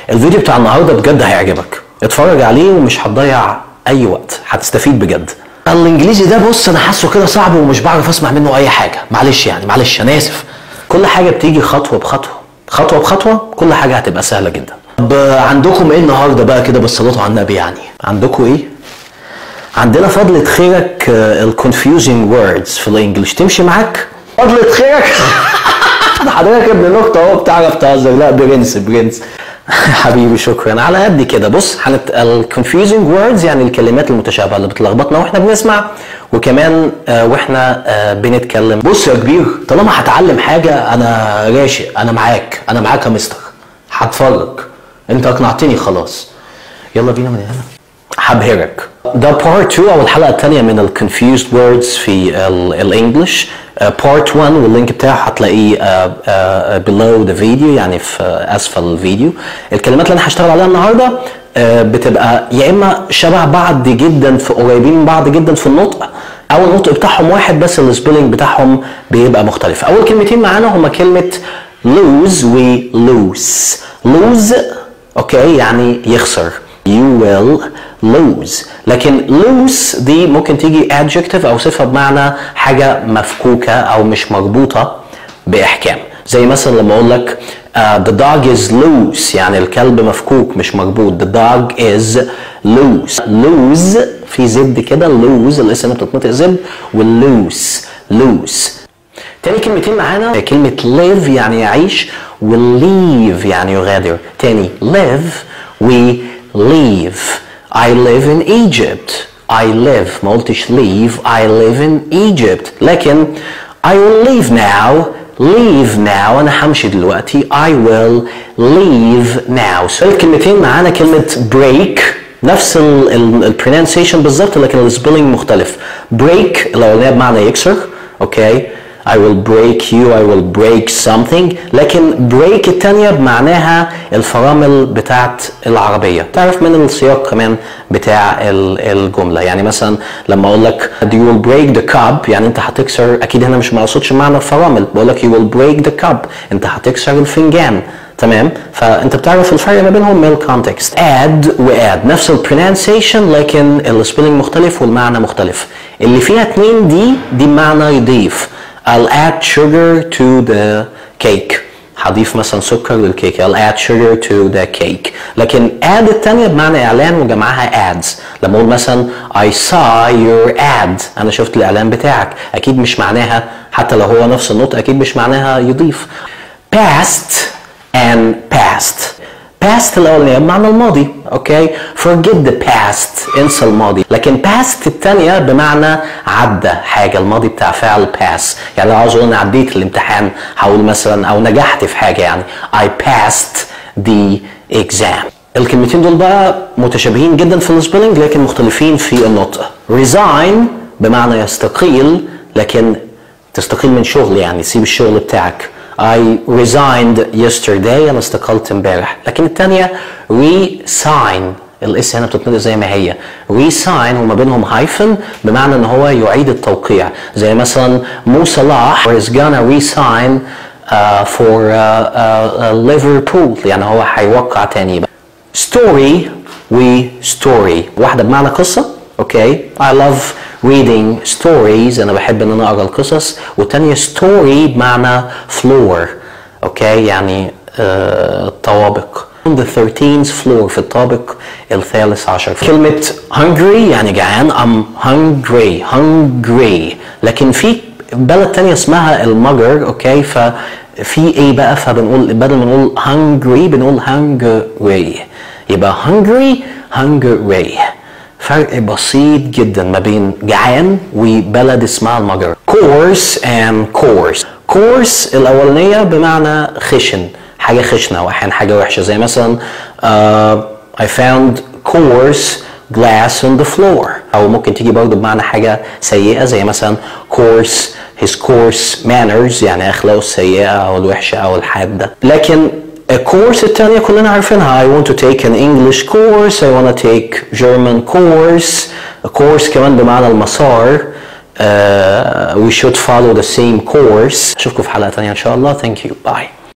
الفيديو بتاع النهارده بجد هيعجبك اتفرج عليه ومش هتضيع اي وقت هتستفيد بجد الانجليزي ده بص انا حاسه كده صعب ومش بعرف اسمع منه اي حاجه معلش يعني معلش انا اسف كل حاجه بتيجي خطوه بخطوه خطوه بخطوه كل حاجه هتبقى سهله جدا طب عندكم ايه النهارده بقى كده بالصلاه على النبي يعني عندكم ايه عندنا فضلة خيرك الكونفيوزنج ووردز في الانجليش تمشي معاك فضلة خيرك حضرتك ابن نكته اهو بتعرف تهزر لا برنس برنس حبيبي شكرا على قد كده بص هنت الكونفيوزنج ووردز يعني الكلمات المتشابهه اللي بتلخبطنا واحنا بنسمع وكمان آه واحنا آه بنتكلم بص يا كبير طالما هتعلم حاجه انا راشق انا معاك انا معاك يا مستر هتفرج انت اقنعتني خلاص يلا بينا من هنا هبهرك ده بارت 2 او الحلقه الثانيه من الكونفيوزد ووردز في الانجلش بارت 1 واللينك بتاعه هتلاقيه below ذا فيديو يعني في اسفل الفيديو الكلمات اللي انا هشتغل عليها النهارده بتبقى يا اما شبه بعض جدا في قريبين من بعض جدا في النطق او النطق بتاعهم واحد بس السبيلنج بتاعهم بيبقى مختلف اول كلمتين معانا هما كلمه lose و lose lose اوكي يعني يخسر you will lose لكن lose دي ممكن تيجي adjective او صفه بمعنى حاجه مفكوكه او مش مربوطه باحكام زي مثلا لما اقول لك uh, the dog is loose يعني الكلب مفكوك مش مربوط the dog is loose lose في زد كده lose الاس هنا بتتنطق زد واللوس loose تاني كلمتين معانا كلمة live يعني يعيش وleave يعني يغادر تاني live و leave I live in Egypt I live ما قلتش leave I live in Egypt لكن I will leave now leave now أنا همشي دلوقتي I will leave now so الكلمتين معانا كلمة break نفس البرونانسيشن بالظبط لكن السبيلنج مختلف break الأولانية بمعنى يكسر اوكي okay. I will break you I will break something لكن break التانية بمعناها الفرامل بتاعت العربية تعرف من السياق كمان بتاع الجملة يعني مثلا لما اقول لك you will break the cup يعني انت هتكسر اكيد هنا مش مقصودش معنى الفرامل بقول لك you will break the cup انت هتكسر الفنجان تمام فانت بتعرف الفرق ما بينهم من الكونتكست اد واد نفس البرونانسيشن لكن السبيلنج مختلف والمعنى مختلف اللي فيها اتنين دي دي معنى يضيف I'll add sugar to the cake هضيف مثلا سكر للكيك I'll add sugar to the cake لكن add التانية بمعنى إعلان وجمعها ads لما أقول مثلا I saw your ad أنا شفت الإعلان بتاعك أكيد مش معناها حتى لو هو نفس النطق أكيد مش معناها يضيف past and past past الأولانية بمعنى الماضي اوكي forget the past انسى الماضي لكن past الثانية بمعنى عدى حاجة الماضي بتاع فعل pass يعني لو عاوز اقول انا عديت الامتحان هقول مثلا او نجحت في حاجة يعني I passed the exam الكلمتين دول بقى متشابهين جدا في السبيلنج لكن مختلفين في النطق resign بمعنى يستقيل لكن تستقيل من شغل يعني تسيب الشغل بتاعك I resigned yesterday أنا استقلت امبارح لكن الثانية resign الاس هنا بتتنطق زي ما هي resign وما بينهم هايفن بمعنى ان هو يعيد التوقيع زي مثلا مو صلاح is gonna resign uh, for uh, uh, Liverpool يعني هو هيوقع تاني story و story واحدة بمعنى قصة اوكي I love reading stories انا بحب ان انا اقرا القصص والتانية story بمعنى floor اوكي يعني آه طوابق on the 13th floor في الطابق الثالث عشر كلمة hungry يعني جعان I'm hungry hungry لكن في بلد تانية اسمها المجر اوكي ففي ايه بقى فبنقول بدل ما نقول hungry بنقول hungry يبقى hungry hungry فرق بسيط جدا ما بين جعان وبلد اسمها المجر coarse and coarse coarse الاولانيه بمعنى خشن حاجه خشنه واحيانا حاجه وحشه زي مثلا uh, I found coarse glass on the floor او ممكن تيجي برضه بمعنى حاجه سيئه زي مثلا coarse his coarse manners يعني اخلاقه السيئه او الوحشه او الحاده لكن الكورس الثانية كلنا عارفينها I want to take an English course I want to take German course a course كمان بمعنى المسار uh, we should follow the same course أشوفكم في حلقة ثانية إن شاء الله thank you bye